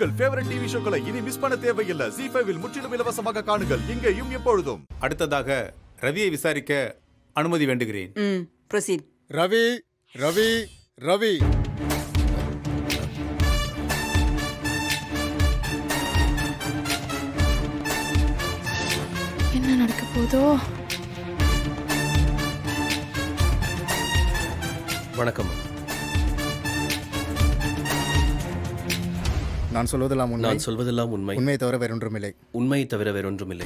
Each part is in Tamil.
உங்கள் ஃபேவரட் டிவி ஷோக்களை இனி மிஸ் பண்ண தேவையில்லை ஜி ஃபைவில் முற்றிலும் இலவசமாக காணுங்கள் இங்கேயும் எப்பொழுதும் அடுத்ததாக ரவியை விசாரிக்க அனுமதி வேண்டுகிறேன் ம் ப்ரொசீட் ரவி ரவி ரவி என்ன நடக்க போதோ வணக்கம் நான் சொல்வதெல்லாம் உண்மை நான் சொல்வதெல்லாம் உண்மை உண்மையை தவிர வேறொன்றுமில்லை உண்மையை தவிர வேறொன்றுமில்லை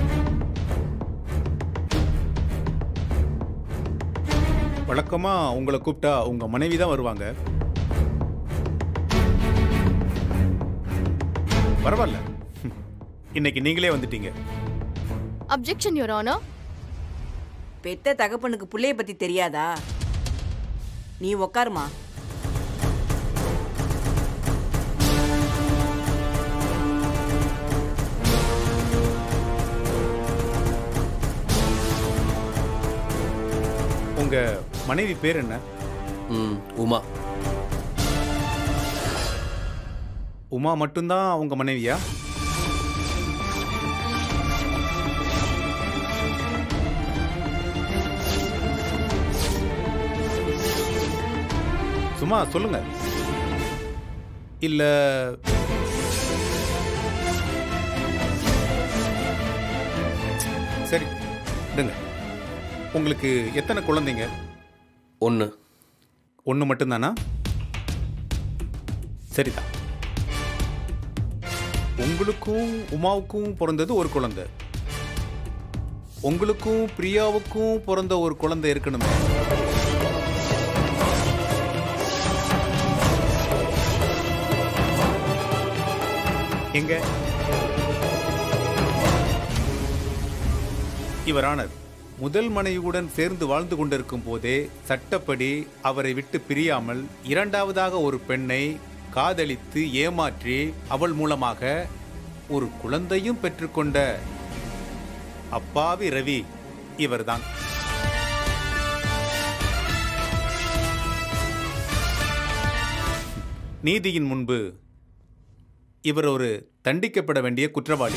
வழக்கமா உங்களை கூப்பிட்டா உங்க மனைவி தான் வருவாங்க பரவாயில்ல இன்னைக்கு நீங்களே வந்துட்டீங்க அப்ஜெக்ஷன் யுவர் ஆனர் பெத்த தகப்பனுக்கு புள்ளைய பத்தி தெரியாதா நீ உக்காருமா உங்க மனைவி பேர் என்ன ம் உமா உமா மட்டும்தான் உங்க மனைவியா சும்மா சொல்லுங்க இல்ல சரி விடுங்க உங்களுக்கு எத்தனை குழந்தைங்க ஒன்று ஒன்று மட்டும்தானா சரிதான் உங்களுக்கும் உமாவுக்கும் பிறந்தது ஒரு குழந்தை உங்களுக்கும் பிரியாவுக்கும் பிறந்த ஒரு குழந்தை இருக்கணுமே எங்க இவரானர் முதல் மனைவியுடன் சேர்ந்து வாழ்ந்து கொண்டிருக்கும் போதே சட்டப்படி அவரை விட்டு பிரியாமல் இரண்டாவதாக ஒரு பெண்ணை காதலித்து ஏமாற்றி அவள் மூலமாக ஒரு குழந்தையும் பெற்றுக்கொண்ட அப்பாவி ரவி இவர்தான் நீதியின் முன்பு இவர் ஒரு தண்டிக்கப்பட வேண்டிய குற்றவாளி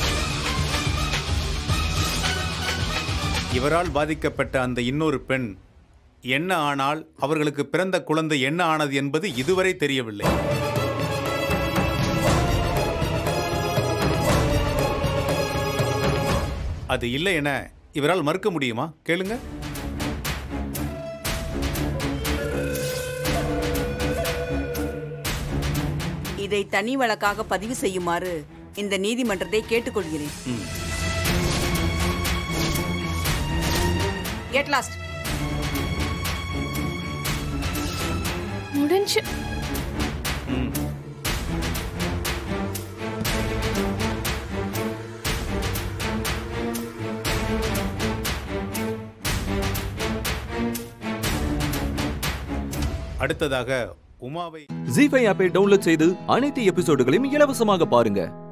இவரால் பாதிக்கப்பட்ட அந்த இன்னொரு பெண் என்ன ஆனால் அவர்களுக்கு பிறந்த குழந்தை என்ன ஆனது என்பது இதுவரை தெரியவில்லை அது இல்லை என இவரால் மறுக்க முடியுமா கேளுங்க இதை தனி வழக்காக பதிவு செய்யுமாறு இந்த நீதிமன்றத்தை கேட்டுக்கொள்கிறேன் ம். எட் லாஸ்ட் முடிஞ்சு ம். அடுத்ததாக உமாவை ஜி ஃபைவ் ஆப்பை டவுன்லோட் செய்து அனைத்து எபிசோடுகளையும் இலவசமாக பாருங்க